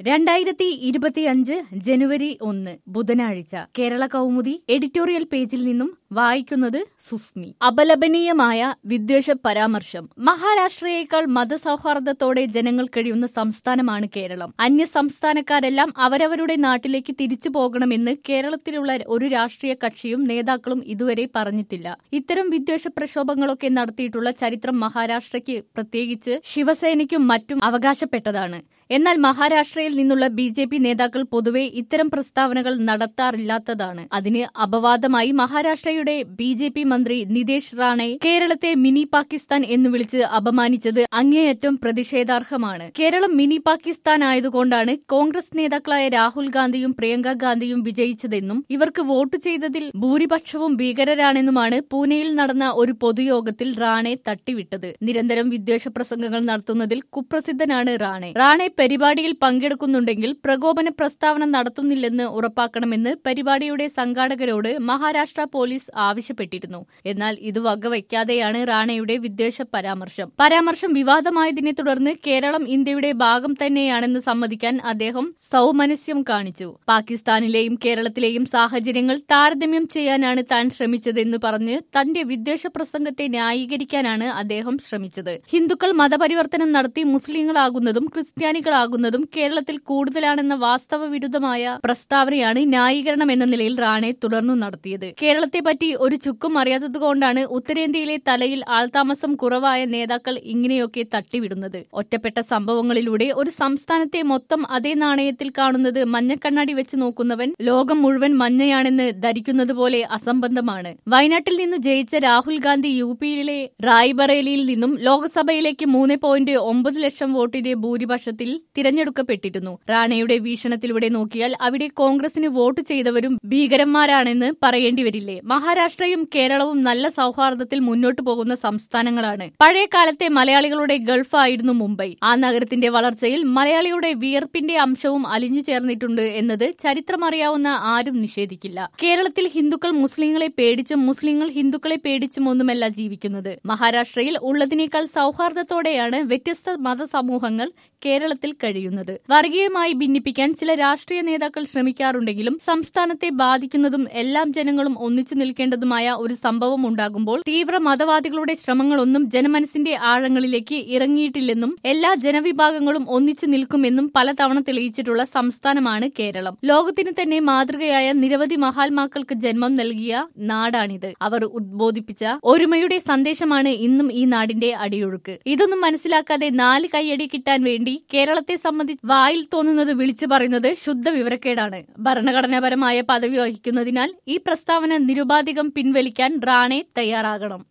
രണ്ടായിരത്തി ഇരുപത്തിയഞ്ച് ജനുവരി ഒന്ന് ബുധനാഴ്ച കേരള കൗമുദി എഡിറ്റോറിയൽ പേജിൽ നിന്നും വായിക്കുന്നത് സുസ്മി അപലപനീയമായ വിദ്വേഷ പരാമർശം മഹാരാഷ്ട്രയേക്കാൾ മതസൗഹാർദ്ദത്തോടെ ജനങ്ങൾ കഴിയുന്ന സംസ്ഥാനമാണ് കേരളം അന്യ സംസ്ഥാനക്കാരെല്ലാം അവരവരുടെ നാട്ടിലേക്ക് തിരിച്ചു പോകണമെന്ന് കേരളത്തിലുള്ള ഒരു രാഷ്ട്രീയ കക്ഷിയും നേതാക്കളും ഇതുവരെ പറഞ്ഞിട്ടില്ല ഇത്തരം വിദ്വേഷ പ്രക്ഷോഭങ്ങളൊക്കെ നടത്തിയിട്ടുള്ള ചരിത്രം മഹാരാഷ്ട്രയ്ക്ക് പ്രത്യേകിച്ച് ശിവസേനയ്ക്കും മറ്റും അവകാശപ്പെട്ടതാണ് എന്നാൽ മഹാരാഷ്ട്രയിൽ നിന്നുള്ള ബി ജെ പി നേതാക്കൾ പൊതുവെ ഇത്തരം പ്രസ്താവനകൾ നടത്താറില്ലാത്തതാണ് അതിന് അപവാദമായി മഹാരാഷ്ട്രയുടെ ബി ജെ പി മന്ത്രി നിതേഷ് റാണെ കേരളത്തെ മിനി പാകിസ്ഥാൻ എന്ന് വിളിച്ച് അപമാനിച്ചത് അങ്ങേയറ്റം പ്രതിഷേധാർഹമാണ് കേരളം മിനി പാകിസ്ഥാൻ ആയതുകൊണ്ടാണ് കോൺഗ്രസ് നേതാക്കളായ രാഹുൽ ഗാന്ധിയും പ്രിയങ്ക ഗാന്ധിയും വിജയിച്ചതെന്നും ഇവർക്ക് വോട്ട് ചെയ്തതിൽ ഭൂരിപക്ഷവും ഭീകരരാണെന്നുമാണ് പൂനെയിൽ നടന്ന ഒരു പൊതുയോഗത്തിൽ റാണെ തട്ടിവിട്ടത് നിരന്തരം വിദ്വേഷ പ്രസംഗങ്ങൾ നടത്തുന്നതിൽ കുപ്രസിദ്ധനാണ് റാണെ റാണെ പരിപാടിയിൽ പങ്കെടുക്കുന്നുണ്ടെങ്കിൽ പ്രകോപന പ്രസ്താവന നടത്തുന്നില്ലെന്ന് ഉറപ്പാക്കണമെന്ന് പരിപാടിയുടെ സംഘാടകരോട് മഹാരാഷ്ട്ര പോലീസ് ആവശ്യപ്പെട്ടിരുന്നു എന്നാൽ ഇത് വകവയ്ക്കാതെയാണ് റാണയുടെ വിദ്വേഷ പരാമർശം പരാമർശം വിവാദമായതിനെ തുടർന്ന് കേരളം ഇന്ത്യയുടെ ഭാഗം തന്നെയാണെന്ന് സമ്മതിക്കാൻ അദ്ദേഹം സൗമനസ്യം കാണിച്ചു പാകിസ്ഥാനിലെയും കേരളത്തിലെയും സാഹചര്യങ്ങൾ താരതമ്യം ചെയ്യാനാണ് താൻ ശ്രമിച്ചതെന്ന് പറഞ്ഞ് തന്റെ വിദ്വേഷ പ്രസംഗത്തെ ന്യായീകരിക്കാനാണ് അദ്ദേഹം ശ്രമിച്ചത് ഹിന്ദുക്കൾ മതപരിവർത്തനം നടത്തി മുസ്ലിങ്ങളാകുന്നതും ക്രിസ്ത്യാനികളാകുന്നതും കേരളത്തിൽ കൂടുതലാണെന്ന വാസ്തവ വിരുദ്ധമായ പ്രസ്താവനയാണ് ന്യായീകരണം എന്ന നിലയിൽ റാണെ തുടർന്നു നടത്തിയത് കേരളത്തെ പറ്റി ഒരു ചുക്കും അറിയാത്തതുകൊണ്ടാണ് ഉത്തരേന്ത്യയിലെ തലയിൽ ആൾതാമസം കുറവായ നേതാക്കൾ ഇങ്ങനെയൊക്കെ തട്ടിവിടുന്നത് ഒറ്റപ്പെട്ട സംഭവങ്ങളിലൂടെ ഒരു സംസ്ഥാനത്തെ മൊത്തം അതേ നാണയത്തിൽ കാണുന്നത് മഞ്ഞക്കണ്ണാടി വെച്ച് നോക്കുന്നവൻ ലോകം മുഴുവൻ മഞ്ഞയാണെന്ന് ധരിക്കുന്നത് പോലെ അസംബന്ധമാണ് വയനാട്ടിൽ നിന്ന് ജയിച്ച രാഹുൽ ഗാന്ധി യു പിയിലെ റായ്ബറേലിയിൽ നിന്നും ലോക്സഭയിലേക്ക് മൂന്ന് പോയിന്റ് ഒമ്പത് ലക്ഷം വോട്ടിന്റെ ഭൂരിപക്ഷത്തിൽ തിരഞ്ഞെടുക്കപ്പെട്ടിരുന്നു റാണയുടെ വീക്ഷണത്തിലൂടെ നോക്കിയാൽ അവിടെ കോൺഗ്രസിന് വോട്ട് ചെയ്തവരും ഭീകരന്മാരാണെന്ന് പറയേണ്ടി വരില്ലേ മഹാരാഷ്ട്രയും കേരളവും നല്ല സൗഹാർദ്ദത്തിൽ മുന്നോട്ടു പോകുന്ന സംസ്ഥാനങ്ങളാണ് പഴയ കാലത്തെ മലയാളികളുടെ ഗൾഫ് ആയിരുന്നു മുംബൈ ആ നഗരത്തിന്റെ വളർച്ചയിൽ മലയാളിയുടെ വിയർപ്പിന്റെ അംശവും അലിഞ്ഞു ചേർന്നിട്ടുണ്ട് എന്നത് ചരിത്രമറിയാവുന്ന ആരും നിഷേധിക്കില്ല കേരളത്തിൽ ഹിന്ദുക്കൾ മുസ്ലിങ്ങളെ പേടിച്ചും മുസ്ലിങ്ങൾ ഹിന്ദുക്കളെ പേടിച്ചും ഒന്നുമല്ല ജീവിക്കുന്നത് മഹാരാഷ്ട്രയിൽ ഉള്ളതിനേക്കാൾ സൗഹാർദ്ദത്തോടെയാണ് വ്യത്യസ്ത മതസമൂഹങ്ങൾ കേരളത്തിൽ കഴിയുന്നത് വർഗീയമായി ഭിന്നിപ്പിക്കാൻ ചില രാഷ്ട്രീയ നേതാക്കൾ ശ്രമിക്കാറുണ്ടെങ്കിലും സംസ്ഥാനത്തെ ബാധിക്കുന്നതും എല്ലാം ജനങ്ങളും ഒന്നിച്ചു നിൽക്കേണ്ടതുമായ ഒരു സംഭവം ഉണ്ടാകുമ്പോൾ തീവ്ര മതവാദികളുടെ ശ്രമങ്ങളൊന്നും ജനമനസ്സിന്റെ ആഴങ്ങളിലേക്ക് ഇറങ്ങിയിട്ടില്ലെന്നും എല്ലാ ജനവിഭാഗങ്ങളും ഒന്നിച്ചു നിൽക്കുമെന്നും പലതവണ തെളിയിച്ചിട്ടുള്ള സംസ്ഥാനമാണ് കേരളം ലോകത്തിന് തന്നെ മാതൃകയായ നിരവധി മഹാത്മാക്കൾക്ക് ജന്മം നൽകിയ നാടാണിത് അവർ ഉദ്ബോധിപ്പിച്ച ഒരുമയുടെ സന്ദേശമാണ് ഇന്നും ഈ നാടിന്റെ അടിയൊഴുക്ക് ഇതൊന്നും മനസ്സിലാക്കാതെ നാല് കൈയടി കിട്ടാൻ വേണ്ടി കേരളത്തെ സംബന്ധിച്ച് വായിൽ തോന്നുന്നത് വിളിച്ചു പറയുന്നത് ശുദ്ധ വിവരക്കേടാണ് ഭരണഘടനാപരമായ പദവി വഹിക്കുന്നതിനാൽ ഈ പ്രസ്താവന നിരുപാധികം പിൻവലിക്കാൻ റാണെ തയ്യാറാകണം